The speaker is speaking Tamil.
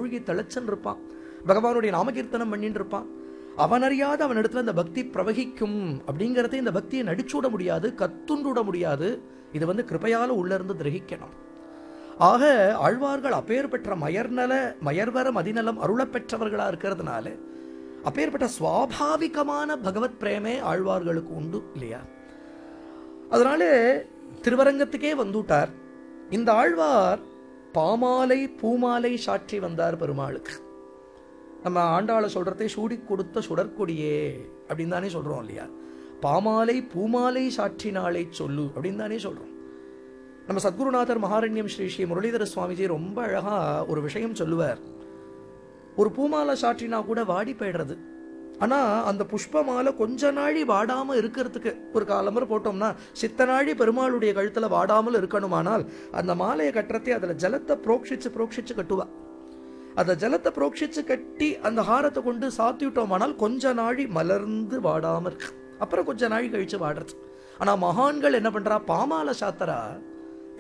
மூழ்கி திளைச்சன் இருப்பான் பகவானுடைய நாமகீர்த்தனம் பண்ணிட்டு இருப்பான் அவன் அறியாத அவன் இடத்துல இந்த பக்தி பிரவகிக்கும் அப்படிங்கறதை இந்த பக்தியை நடிச்சுட முடியாது கத்துண்டுட முடியாது இது வந்து கிருபையால உள்ள இருந்து கிரகிக்கணும் ஆக ஆழ்வார்கள் அப்பேர் பெற்ற மயர்நல மயர்வர மதிநலம் அருளப் பெற்றவர்களா இருக்கிறதுனால அப்பேற்பட்ட சுவாபாவிகமான பகவத் பிரேமே ஆழ்வார்களுக்கு உண்டு இல்லையா அதனால திருவரங்கத்துக்கே வந்துட்டார் இந்த ஆழ்வார் பாமாலை பூமாலை சாற்றி வந்தார் பெருமாளுக்கு நம்ம ஆண்டாளை சொல்றதை சூடி கொடுத்த சுடற்கொடியே அப்படின்னு தானே சொல்றோம் இல்லையா பாமாலை பூமாலை சாற்றினாலை சொல்லு அப்படின்னு தானே சொல்றோம் நம்ம சத்குருநாதர் மகாரண்யம் ஸ்ரீ ஸ்ரீ முரளிதர சுவாமிஜி ரொம்ப அழகா ஒரு விஷயம் சொல்லுவார் ஒரு பூமாலை சாற்றினா கூட வாடி போயிடுறது ஆனா அந்த புஷ்ப மாலை கொஞ்ச நாழி வாடாம இருக்கிறதுக்கு ஒரு காலம்பரை போட்டோம்னா சித்த நாழி பெருமாளுடைய கழுத்துல வாடாமல் இருக்கணுமானால் அந்த மாலையை கட்டுறதே அதுல ஜலத்தை புரோக்ஷிச்சு புரோக்ஷிச்சு கட்டுவா அந்த ஜலத்தை புரோக்ஷிச்சு கட்டி அந்த ஹாரத்தை கொண்டு சாத்தி விட்டோமானால் கொஞ்ச நாழி மலர்ந்து வாடாம இருக்கு அப்புறம் கொஞ்ச நாழி கழிச்சு வாடுறது ஆனா மகான்கள் என்ன பண்றா பாமாலை சாத்தரா